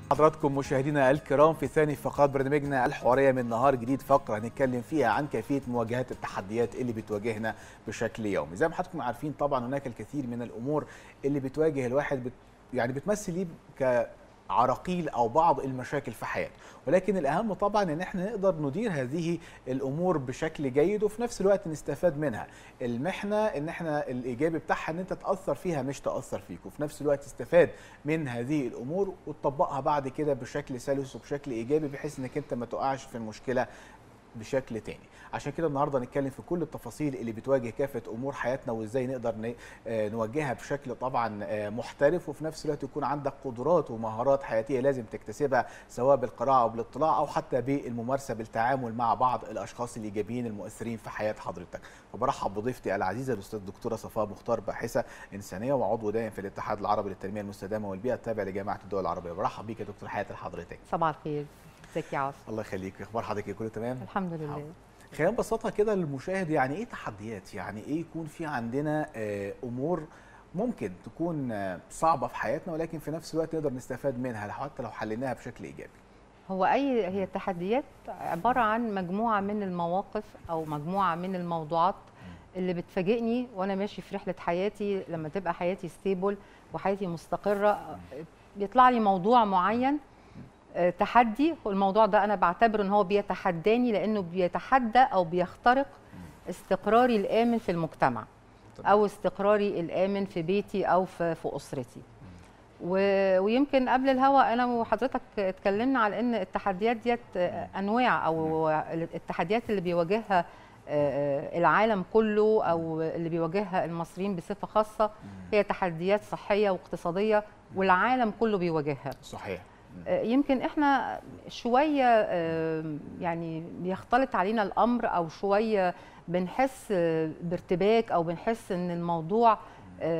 حضراتكم مشاهدينا الكرام في ثاني فقرات برنامجنا الحواريه من نهار جديد فقره هنتكلم فيها عن كيفيه مواجهه التحديات اللي بتواجهنا بشكل يومي زي ما حضراتكم عارفين طبعا هناك الكثير من الامور اللي بتواجه الواحد بت يعني بتمثل ليه كعراقيل او بعض المشاكل في حياته ولكن الاهم طبعا ان احنا نقدر ندير هذه الامور بشكل جيد وفي نفس الوقت نستفاد منها المحنه ان احنا الايجابي بتاعها ان انت تاثر فيها مش تاثر فيك وفي نفس الوقت تستفاد من هذه الامور وتطبقها بعد كده بشكل سلس وبشكل ايجابي بحيث انك انت ما تقعش في المشكله بشكل تاني عشان كده النهارده هنتكلم في كل التفاصيل اللي بتواجه كافه امور حياتنا وازاي نقدر ن- آه، نوجهها بشكل طبعا آه، محترف وفي نفس الوقت يكون عندك قدرات ومهارات حياتيه لازم تكتسبها سواء بالقراءه او بالاطلاع او حتى بالممارسه بالتعامل مع بعض الاشخاص الايجابيين المؤثرين في حياه حضرتك فبرحب بضيفتي العزيزه الاستاذ الدكتوره صفاء مختار باحثه انسانيه وعضو دائم في الاتحاد العربي للتنميه المستدامه والبيئه التابع لجامعه الدول العربيه برحب بيك يا دكتور حياه لحضرتك صباح الخير ازيك يا عاصم الله يخليك اخبار حضرتك إيه؟ كله تمام الحمد لله حاضر. خلينا نبسطها كده للمشاهد يعني ايه تحديات يعني ايه يكون في عندنا آه، امور ممكن تكون آه، صعبه في حياتنا ولكن في نفس الوقت نقدر نستفاد منها لو- حتى لو حليناها بشكل ايجابي هو اي هي التحديات عباره عن مجموعه من المواقف او مجموعه من الموضوعات اللي بتفاجئني وانا ماشي في رحله حياتي لما تبقى حياتي ستيبل وحياتي مستقره بيطلع لي موضوع معين آه، تحدي والموضوع ده انا بعتبر ان هو بيتحداني لانه بيتحدى او بيخترق استقراري الامن في المجتمع تمام. او استقراري الامن في بيتي او في في اسرتي و- ويمكن قبل الهوا انا وحضرتك اتكلمنا على ان التحديات ديت انواع او التحديات اللي بيواجهها آه، العالم كله او اللي بيواجهها المصريين بصفه خاصه هي تحديات صحيه واقتصاديه والعالم كله بيواجهها صحيح آه، يمكن احنا شويه آه، يعني بيختلط علينا الامر او شويه بنحس آه، بارتباك او بنحس ان الموضوع آه،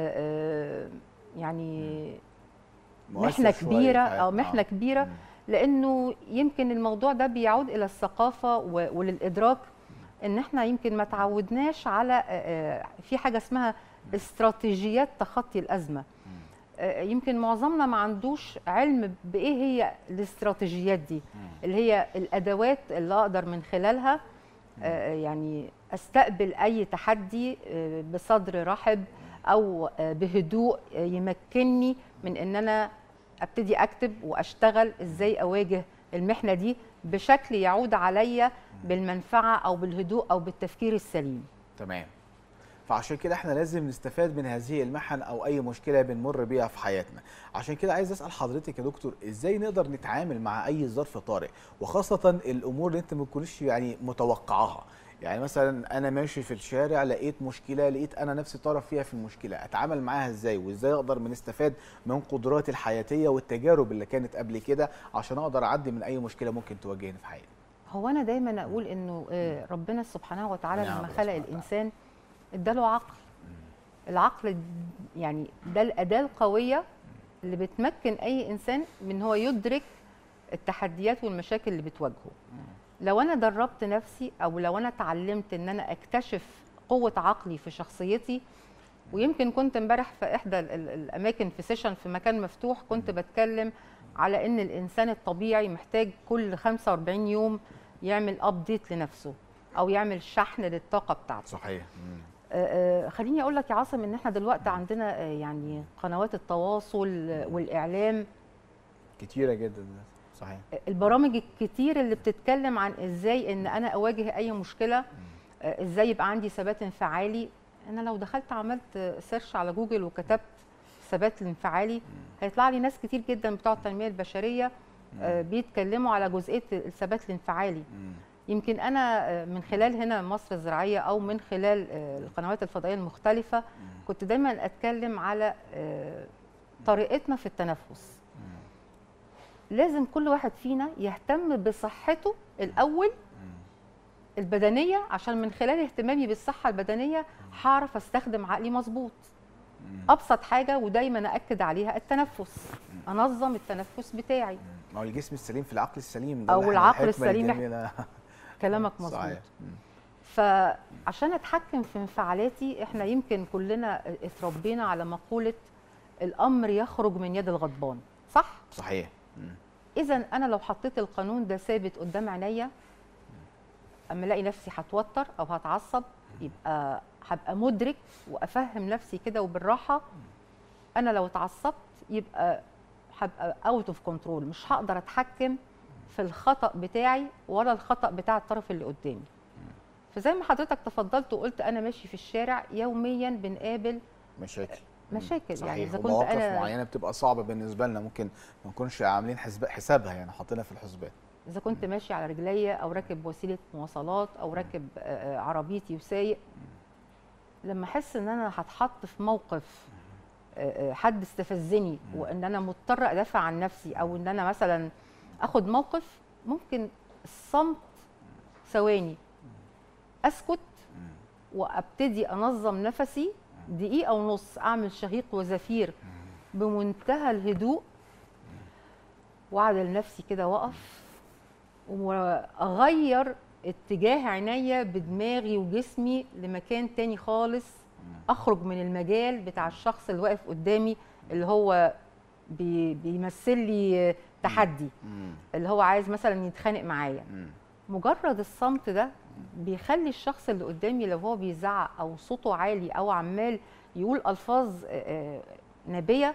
آه، يعني مؤثر محنه شوية كبيره في حياتنا. او محنه آه. كبيره مم. لانه يمكن الموضوع ده بيعود الى الثقافه و- وللادراك ان احنا يمكن ما تعودناش على آه، آه، في حاجه اسمها استراتيجيات تخطي الازمه آه، يمكن معظمنا ما عندوش علم بايه هي الاستراتيجيات دي اللي هي الادوات اللي اقدر من خلالها آه، يعني استقبل اي تحدي آه، بصدر رحب او آه، بهدوء آه، يمكنني من ان انا ابتدي اكتب واشتغل ازاي اواجه المحنه دي بشكل يعود عليا بالمنفعه او بالهدوء او بالتفكير السليم تمام فعشان كده احنا لازم نستفاد من هذه المحن او اي مشكله بنمر بيها في حياتنا عشان كده عايز اسال حضرتك يا دكتور ازاي نقدر نتعامل مع اي ظرف طارئ وخاصه الامور اللي انت ما تكونش يعني متوقعاها يعني مثلا انا ماشي في الشارع لقيت مشكله لقيت انا نفسي طرف فيها في المشكله اتعامل معاها ازاي وازاي اقدر من استفاد من قدراتي الحياتيه والتجارب اللي كانت قبل كده عشان اقدر اعدي من اي مشكله ممكن تواجهني في حياتي هو انا دايما اقول انه آه، ربنا سبحانه وتعالى نعم، لما الله خلق سبحانه وتعالى. الانسان اداله عقل العقل يعني ده الاداه القويه اللي بتمكن اي انسان من هو يدرك التحديات والمشاكل اللي بتواجهه لو انا دربت نفسي او لو انا اتعلمت ان انا اكتشف قوه عقلي في شخصيتي ويمكن كنت امبارح في احدى ال- ال- الاماكن في سيشن في مكان مفتوح كنت بتكلم على ان الانسان الطبيعي محتاج كل 45 يوم يعمل ابديت لنفسه او يعمل شحن للطاقه بتاعته صحيح مم. آه، آه، خليني اقول لك يا عاصم ان احنا دلوقتي عندنا آه، يعني قنوات التواصل آه، والاعلام كتيره جدا صحيح البرامج الكتير اللي بتتكلم عن ازاي ان انا اواجه اي مشكله آه، ازاي يبقى عندي ثبات انفعالي انا لو دخلت عملت سيرش على جوجل وكتبت ثبات الانفعالي هيطلع لي ناس كتير جدا بتوع التنميه البشريه آه، بيتكلموا على جزئيه الثبات الانفعالي مم. يمكن انا آه، من خلال هنا مصر الزراعيه او من خلال آه، القنوات الفضائيه المختلفه كنت دايما اتكلم على آه، طريقتنا في التنفس لازم كل واحد فينا يهتم بصحته الاول البدنيه عشان من خلال اهتمامي بالصحه البدنيه هعرف استخدم عقلي مظبوط ابسط حاجه ودايما ااكد عليها التنفس انظم التنفس بتاعي ما هو الجسم السليم في العقل السليم ده أو اللي إحنا العقل الحكمة السليم الجميلة. كلامك مظبوط صحيح مم. فعشان اتحكم في انفعالاتي احنا يمكن كلنا اتربينا على مقوله الامر يخرج من يد الغضبان صح صحيح مم. اذا انا لو حطيت القانون ده ثابت قدام عينيا اما الاقي نفسي هتوتر او هتعصب يبقى هبقى مدرك وافهم نفسي كده وبالراحه انا لو اتعصبت يبقى هبقى اوت اوف كنترول مش هقدر اتحكم في الخطا بتاعي ولا الخطا بتاع الطرف اللي قدامي فزي ما حضرتك تفضلت وقلت انا ماشي في الشارع يوميا بنقابل مشاكل مشاكل صحيح. يعني اذا كنت ومواقف انا معينه بتبقى صعبه بالنسبه لنا ممكن ما نكونش عاملين حسب حسابها يعني حاطينها في الحسبان اذا كنت ماشي على رجليا او راكب وسيله مواصلات او راكب آه، آه، عربيتي وسايق لما احس ان انا هتحط في موقف آه، آه، حد استفزني وان انا مضطره ادافع عن نفسي او ان انا مثلا اخد موقف ممكن الصمت ثواني اسكت وابتدي انظم نفسي دقيقه ونص اعمل شهيق وزفير بمنتهى الهدوء واعدل نفسي كده واقف واغير اتجاه عينيا بدماغي وجسمي لمكان تاني خالص اخرج من المجال بتاع الشخص اللي واقف قدامي اللي هو بي بيمثل لي تحدي مم. اللي هو عايز مثلا يتخانق معايا مم. مجرد الصمت ده بيخلي الشخص اللي قدامي لو هو بيزعق او صوته عالي او عمال يقول الفاظ آه، آه، نابيه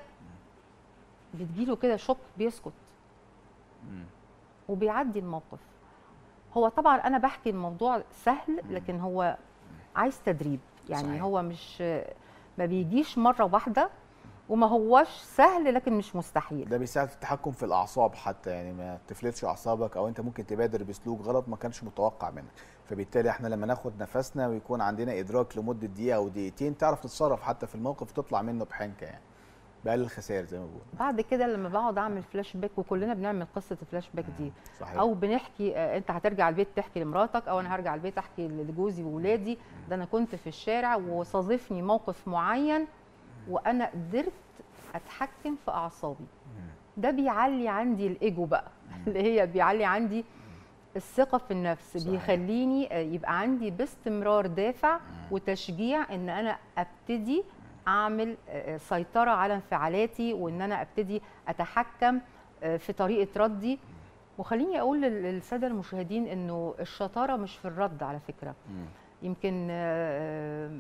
بتجيله كده شوك بيسكت مم. وبيعدي الموقف هو طبعا انا بحكي الموضوع سهل لكن هو عايز تدريب يعني صحيح. هو مش ما بيجيش مره واحده وما هوش سهل لكن مش مستحيل ده بيساعد في التحكم في الاعصاب حتى يعني ما تفلتش اعصابك او انت ممكن تبادر بسلوك غلط ما كانش متوقع منك فبالتالي احنا لما ناخد نفسنا ويكون عندنا ادراك لمده دقيقه او دقيقتين تعرف تتصرف حتى في الموقف تطلع منه بحنكه يعني بقلل الخسائر زي ما بقول بعد كده لما بقعد اعمل فلاش باك وكلنا بنعمل قصه الفلاش باك دي صحيح او بنحكي آه، انت هترجع البيت تحكي لمراتك او انا هرجع البيت احكي لجوزي وولادي ده انا كنت في الشارع وصادفني موقف معين وانا قدرت اتحكم في اعصابي ده بيعلي عندي الايجو بقى اللي هي بيعلي عندي الثقه في النفس صحيح. بيخليني آه، يبقى عندي باستمرار دافع وتشجيع ان انا ابتدي اعمل آه، سيطره على انفعالاتي وان انا ابتدي اتحكم آه، في طريقه ردي وخليني اقول لل- للساده المشاهدين انه الشطاره مش في الرد على فكره مم. يمكن آه،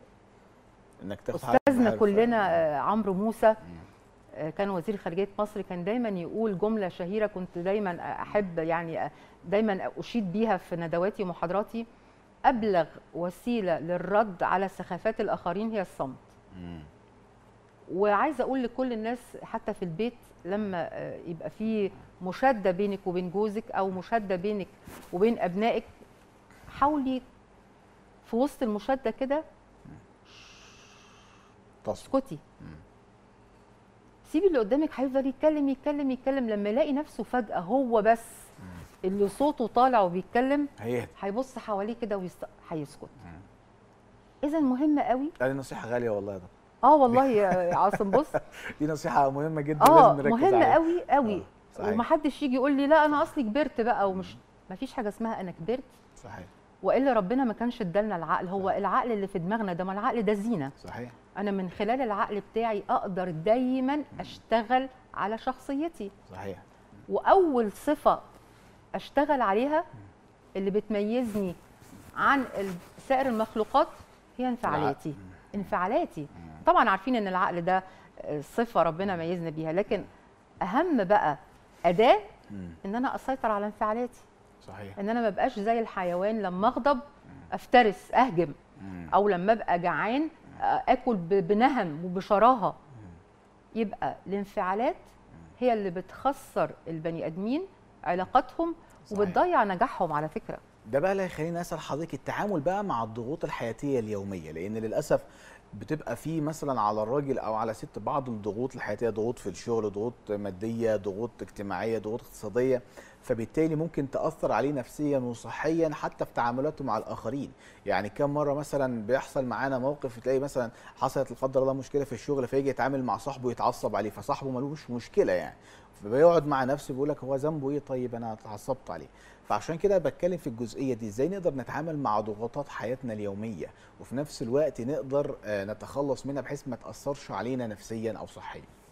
انك تاخد حاجة استاذنا بعرف- كلنا آه، عمرو موسى آه، كان وزير خارجيه مصر كان دايما يقول جمله شهيره كنت دايما احب يعني دايما اشيد بيها في ندواتي ومحاضراتي ابلغ وسيله للرد على سخافات الاخرين هي الصمت مم. وعايزه اقول لكل الناس حتى في البيت لما آه، يبقى في مشاده بينك وبين جوزك او مشاده بينك وبين ابنائك حاولي في وسط المشاده كده تصمت اسكتي سيبي اللي قدامك هيفضل يتكلم يتكلم يتكلم لما يلاقي نفسه فجأة هو بس اللي صوته طالع وبيتكلم هيهدى هيبص حواليه كده ويست... هيسكت إذا مهم قوي دي نصيحه غاليه والله يا دكتور اه والله يا عاصم بص دي نصيحه مهمه جدا اه لازم نركز مهم عليها قوي قوي آه، صحيح. ومحدش يجي يقول لي لا انا اصلي كبرت بقى ومش مفيش حاجه اسمها انا كبرت صحيح والا ربنا ما كانش ادالنا العقل هو العقل اللي في دماغنا ده ما العقل ده زينه صحيح انا من خلال العقل بتاعي اقدر دايما اشتغل على شخصيتي صحيح واول صفه اشتغل عليها اللي بتميزني عن ال- سائر المخلوقات هي انفعالاتي انفعالاتي طبعا عارفين ان العقل ده آه، صفه ربنا ميزنا بيها لكن اهم بقى اداه مم. ان انا اسيطر على انفعالاتي صحيح ان انا ما بقاش زي الحيوان لما اغضب افترس اهجم مم. او لما ابقى جعان آه، اكل ب- بنهم وبشراهه يبقى الانفعالات هي اللي بتخسر البني ادمين علاقاتهم صحيح. وبتضيع نجاحهم على فكره ده بقى اللي هيخليني اسال حضرتك التعامل بقى مع الضغوط الحياتيه اليوميه لان للاسف بتبقى في مثلا على الراجل او على الست بعض الضغوط الحياتيه ضغوط في الشغل ضغوط ماديه ضغوط اجتماعيه ضغوط اقتصاديه فبالتالي ممكن تاثر عليه نفسيا وصحيا حتى في تعاملاته مع الاخرين يعني كم مره مثلا بيحصل معانا موقف تلاقي مثلا حصلت لا قدر الله مشكله في الشغل فيجي يتعامل مع صاحبه يتعصب عليه فصاحبه ملوش مشكله يعني فبيقعد مع نفسه بيقول لك هو ذنبه ايه طيب انا اتعصبت عليه فعشان كده بتكلم في الجزئيه دي ازاي نقدر نتعامل مع ضغوطات حياتنا اليوميه وفي نفس الوقت نقدر آه، نتخلص منها بحيث ما تاثرش علينا نفسيا او صحيا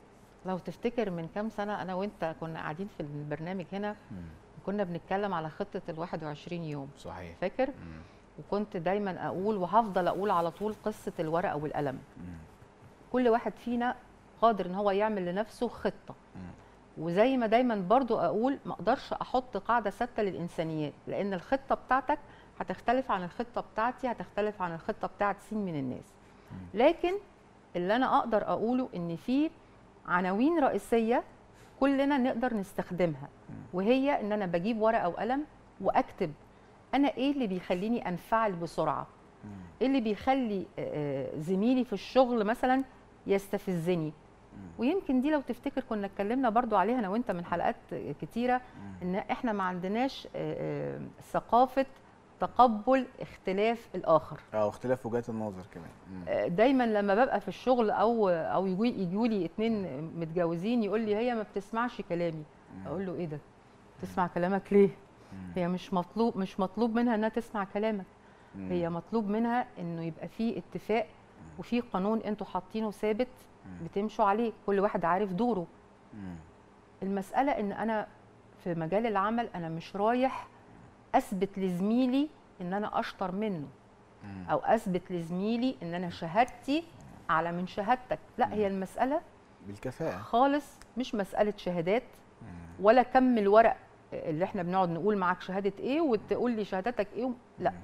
لو تفتكر من كام سنه انا وانت كنا قاعدين في البرنامج هنا كنا بنتكلم على خطه ال 21 يوم صحيح فاكر مم. وكنت دايما اقول وهفضل اقول على طول قصه الورقه والقلم كل واحد فينا قادر ان هو يعمل لنفسه خطه وزي ما دايما برضو اقول ما اقدرش احط قاعده ثابته للانسانيات لان الخطه بتاعتك هتختلف عن الخطه بتاعتي هتختلف عن الخطه بتاعت سين من الناس لكن اللي انا اقدر اقوله ان في عناوين رئيسيه كلنا نقدر نستخدمها وهي ان انا بجيب ورقه وقلم واكتب انا ايه اللي بيخليني انفعل بسرعه ايه اللي بيخلي آه، زميلي في الشغل مثلا يستفزني ويمكن دي لو تفتكر كنا اتكلمنا برضو عليها انا وانت من حلقات كتيره ان احنا ما عندناش آه، آه، ثقافه تقبل اختلاف الاخر اه واختلاف وجهات النظر كمان مم. آه، دايما لما ببقى في الشغل او او يجوا لي اتنين متجوزين يقول لي هي ما بتسمعش كلامي اقول له ايه ده تسمع كلامك ليه هي مش مطلوب مش مطلوب منها انها تسمع كلامك مم. هي مطلوب منها انه يبقى في اتفاق وفي قانون انتوا حاطينه ثابت بتمشوا عليه كل واحد عارف دوره مم. المساله ان انا في مجال العمل انا مش رايح اثبت لزميلي ان انا اشطر منه مم. او اثبت لزميلي ان انا شهادتي اعلى من شهادتك لا هي المساله بالكفاءه خالص مش مساله شهادات مم. ولا كم الورق اللي احنا بنقعد نقول معاك شهاده ايه وتقول لي شهادتك ايه لا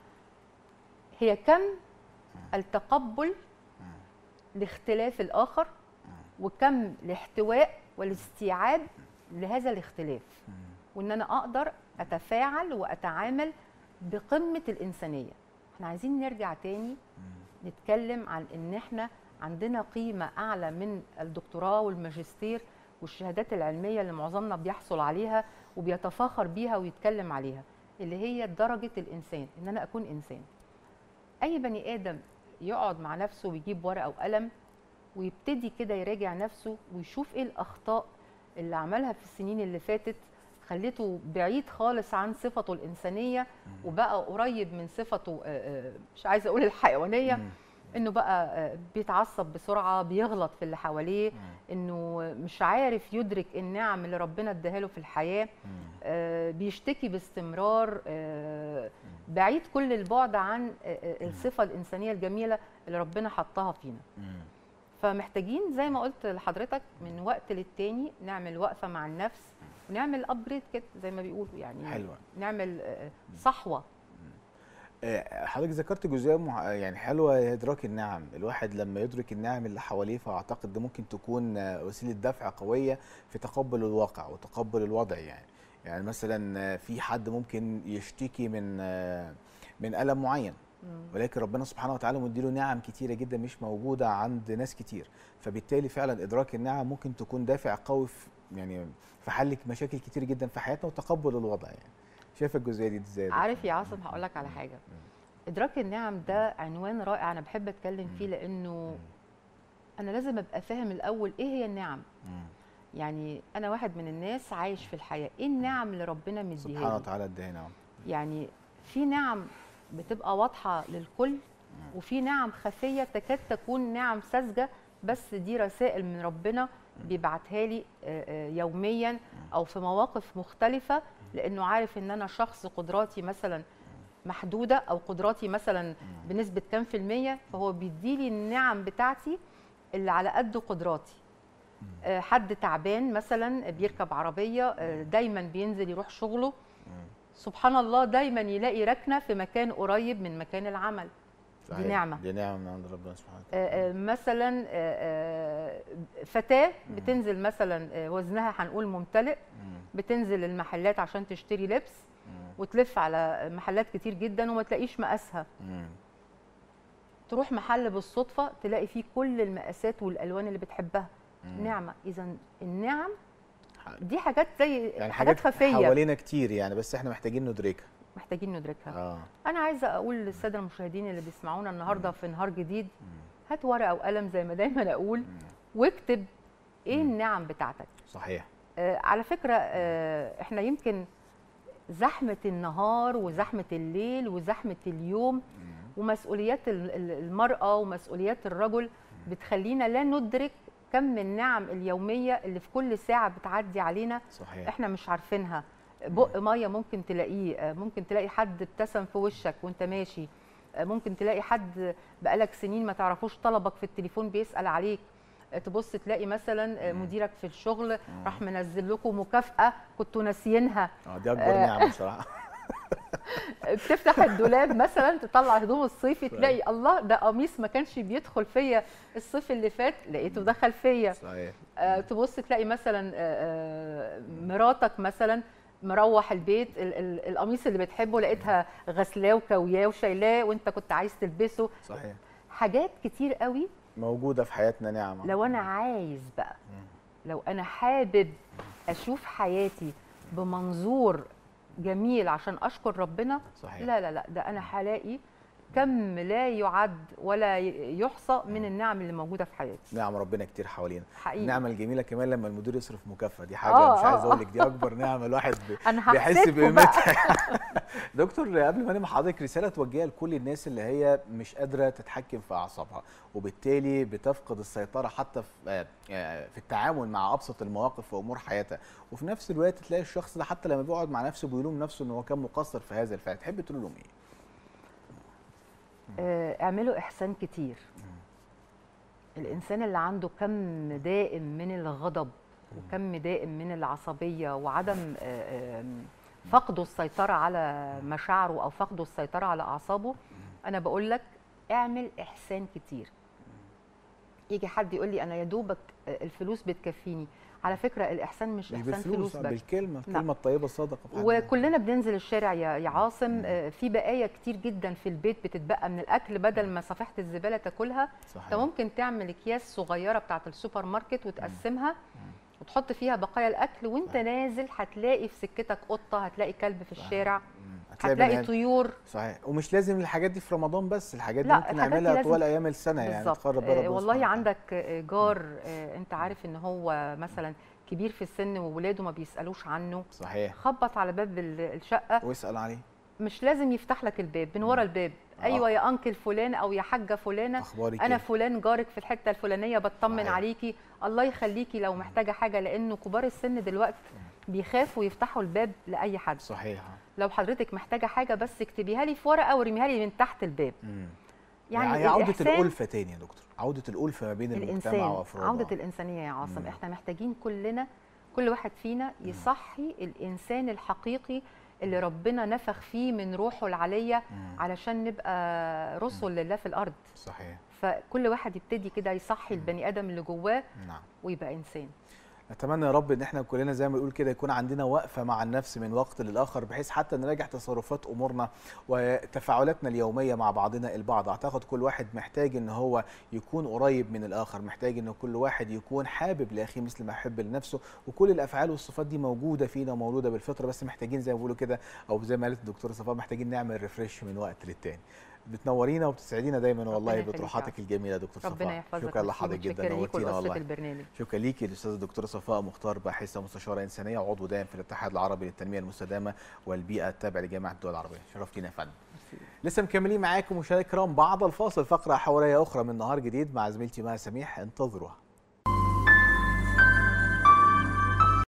هي كم التقبل لاختلاف الاخر وكم الاحتواء والاستيعاب لهذا الاختلاف وان انا اقدر اتفاعل واتعامل بقمه الانسانيه احنا عايزين نرجع تاني نتكلم عن ان احنا عندنا قيمه اعلى من الدكتوراه والماجستير والشهادات العلميه اللي معظمنا بيحصل عليها وبيتفاخر بيها ويتكلم عليها اللي هي درجه الانسان ان انا اكون انسان اي بني ادم يقعد مع نفسه ويجيب ورقه وقلم ويبتدي كده يراجع نفسه ويشوف ايه الاخطاء اللي عملها في السنين اللي فاتت خليته بعيد خالص عن صفته الانسانيه وبقى قريب من صفته آه، آه، مش عايزه اقول الحيوانيه مم. انه بقى آه، بيتعصب بسرعه بيغلط في اللي حواليه انه مش عارف يدرك النعم اللي ربنا اداها له في الحياه آه، بيشتكي باستمرار آه، بعيد كل البعد عن آه، آه، الصفه الانسانيه الجميله اللي ربنا حطها فينا مم. فمحتاجين زي ما قلت لحضرتك من وقت للتاني نعمل وقفه مع النفس ونعمل ابجريد كده زي ما بيقولوا يعني حلوة. نعمل آه، صحوه آه، حضرتك ذكرت جزئيه مع... يعني حلوه هي ادراك النعم الواحد لما يدرك النعم اللي حواليه فاعتقد ده ممكن تكون آه، وسيله دفع قويه في تقبل الواقع وتقبل الوضع يعني يعني مثلا آه، في حد ممكن يشتكي من آه، من الم معين ولكن ربنا سبحانه وتعالى مديله نعم كتيره جدا مش موجوده عند ناس كتير فبالتالي فعلا ادراك النعم ممكن تكون دافع قوي في يعني في حل مشاكل كتير جدا في حياتنا وتقبل الوضع يعني شايف الجزئيه دي ازاي عارف يا عاصم هقول لك على حاجه ادراك النعم ده عنوان رائع انا بحب اتكلم فيه لانه انا لازم ابقى فاهم الاول ايه هي النعم مم. يعني انا واحد من الناس عايش في الحياه ايه النعم اللي ربنا مديها سبحانه لي وتعالى اداها نعم يعني في نعم بتبقى واضحه للكل وفي نعم خفيه تكاد تكون نعم ساذجه بس دي رسائل من ربنا بيبعتها لي آه، آه، يوميا او في مواقف مختلفه لانه عارف ان انا شخص قدراتي مثلا محدوده او قدراتي مثلا بنسبه كام في الميه فهو بيديلي النعم بتاعتي اللي على قد قدراتي آه، حد تعبان مثلا بيركب عربيه آه، دايما بينزل يروح شغله سبحان الله دايما يلاقي ركنه في مكان قريب من مكان العمل صحيح. نعمة. دي نعمه من عند ربنا سبحانه وتعالى آه، آه، مثلا آه، آه، فتاه بتنزل مثلا آه، وزنها هنقول ممتلئ مم. بتنزل المحلات عشان تشتري لبس مم. وتلف على محلات كتير جدا وما تلاقيش مقاسها مم. تروح محل بالصدفه تلاقي فيه كل المقاسات والالوان اللي بتحبها مم. نعمه اذا النعم ح- دي حاجات زي يعني حاجات خفيه حوالينا كتير يعني بس احنا محتاجين ندركها محتاجين ندركها اه انا عايزه اقول للساده المشاهدين اللي بيسمعونا النهارده في نهار جديد هات ورقه وقلم زي ما دايما اقول واكتب ايه النعم بتاعتك صحيح آه على فكره آه احنا يمكن زحمه النهار وزحمه الليل وزحمه اليوم ومسؤوليات ال- ال- المراه ومسؤوليات الرجل بتخلينا لا ندرك كم النعم اليوميه اللي في كل ساعه بتعدي علينا صحيح احنا مش عارفينها بق ميه ممكن تلاقيه آه، ممكن تلاقي حد ابتسم في وشك وانت ماشي آه، ممكن تلاقي حد بقالك سنين ما تعرفوش طلبك في التليفون بيسأل عليك آه، تبص تلاقي مثلا آه، مم. مديرك في الشغل راح منزل لكم مكافأة كنتوا ناسيينها اه دي اكبر آه. نعمه بصراحه بتفتح الدولاب مثلا تطلع هدوم الصيفي تلاقي الله ده قميص ما كانش بيدخل فيا الصيف اللي فات لقيته دخل فيا صحيح آه، تبص تلاقي مثلا آه، آه، مراتك مثلا مروح البيت ال- ال- القميص اللي بتحبه لقيتها غسلاه وكوياه وشايلاه وانت كنت عايز تلبسه صحيح حاجات كتير قوي موجوده في حياتنا نعمه لو انا عايز بقى لو انا حابب اشوف حياتي بمنظور جميل عشان اشكر ربنا صحيح لا لا لا ده انا هلاقي كم لا يعد ولا ي- يحصى من النعم اللي موجوده في حياتي نعم ربنا كتير حوالينا حقيقي النعمه الجميله كمان لما المدير يصرف مكافاه دي حاجه آه، مش عايز آه، اقول لك دي اكبر نعمه الواحد بي- انا بيحس هحسدكم بقى بقيمتها دكتور قبل ما نعمل حضرتك رساله توجهها لكل الناس اللي هي مش قادره تتحكم في اعصابها وبالتالي بتفقد السيطره حتى في آه، آه، في التعامل مع ابسط المواقف وامور حياتها وفي نفس الوقت تلاقي الشخص ده حتى لما بيقعد مع نفسه بيلوم نفسه ان هو كان مقصر في هذا الفعل تحب تقول لهم ايه آه، اعملوا احسان كتير الانسان اللي عنده كم دائم من الغضب وكم دائم من العصبيه وعدم آه، آم، فقده السيطره على مشاعره او فقده السيطره على اعصابه انا بقول لك اعمل احسان كتير يجي حد يقول لي انا يا دوبك آه، الفلوس بتكفيني على فكره الاحسان مش مش احسان بالفلوس فلوس آه، بس بالكلمه لا. الكلمه الطيبه الصادقه في حد ذاتها. وكلنا بننزل الشارع يا يا عاصم آه، في بقايا كتير جدا في البيت بتتبقى من الاكل بدل ما صفيحه الزباله تاكلها انت صحيح ممكن تعمل اكياس صغيره بتاعه السوبر ماركت وتقسمها وتحط فيها بقايا الاكل وانت نازل هتلاقي في سكتك قطه هتلاقي كلب في الشارع مم. هتلاقي هتلاقي بني- طيور صحيح ومش لازم الحاجات دي في رمضان بس الحاجات دي لا، ممكن الحاجات دي نعملها لازم- طوال ايام السنه يعني بالظبط تقرب ربنا آه، سبحانه والله وتعالى. عندك آه، جار آه، انت عارف ان هو مثلا كبير في السن وولاده ما بيسالوش عنه صحيح خبط على باب ال- الشقه واسال عليه مش لازم يفتح لك الباب من ورا الباب آه. ايوه يا انكل فلان او يا حاجه فلانه اخبارك انا إيه؟ فلان جارك في الحته الفلانيه بطمن صحيح. عليكي الله يخليكي لو محتاجه حاجه لانه كبار السن دلوقتي بيخافوا يفتحوا الباب لاي حد صحيح لو حضرتك محتاجه حاجه بس اكتبيها لي في ورقه ورميها لي من تحت الباب مم. يعني, يعني عوده الإحسان- الالفه تاني يا دكتور عوده الالفه ما بين المجتمع الانسان وافراده عوده الانسانيه يا عاصم مم. احنا محتاجين كلنا كل واحد فينا يصحي الانسان الحقيقي اللي ربنا نفخ فيه من روحه العليه مم. علشان نبقى رسل لله في الارض صحيح فكل واحد يبتدي كده يصحي البني ادم اللي جواه نعم ويبقى انسان اتمنى يا رب ان احنا كلنا زي ما بنقول كده يكون عندنا وقفه مع النفس من وقت للاخر بحيث حتى نراجع تصرفات امورنا وتفاعلاتنا اليوميه مع بعضنا البعض اعتقد كل واحد محتاج ان هو يكون قريب من الاخر محتاج ان كل واحد يكون حابب لاخيه مثل ما يحب لنفسه وكل الافعال والصفات دي موجوده فينا ومولوده بالفطره بس محتاجين زي ما بيقولوا كده او زي ما قالت الدكتوره صفاء محتاجين نعمل ريفرش من وقت للتاني بتنورينا وبتسعدينا دايما والله يخليك يا بطروحاتك الجميله يا دكتور صفاء ربنا يحفظك شكرا ويسلمك. لحضرتك جدا شكرا ليك نورتينا ولقصة والله البرنامج شكرا ليكي الاستاذه الدكتوره صفاء مختار باحثه مستشاره انسانيه وعضو دائم في الاتحاد العربي للتنميه المستدامه والبيئه التابع لجامعه الدول العربيه شرفتينا يا فندم لسه مكملين معاكم مشاهدينا الكرام بعد الفاصل فقره حواريه اخرى من نهار جديد مع زميلتي مها سميح انتظروها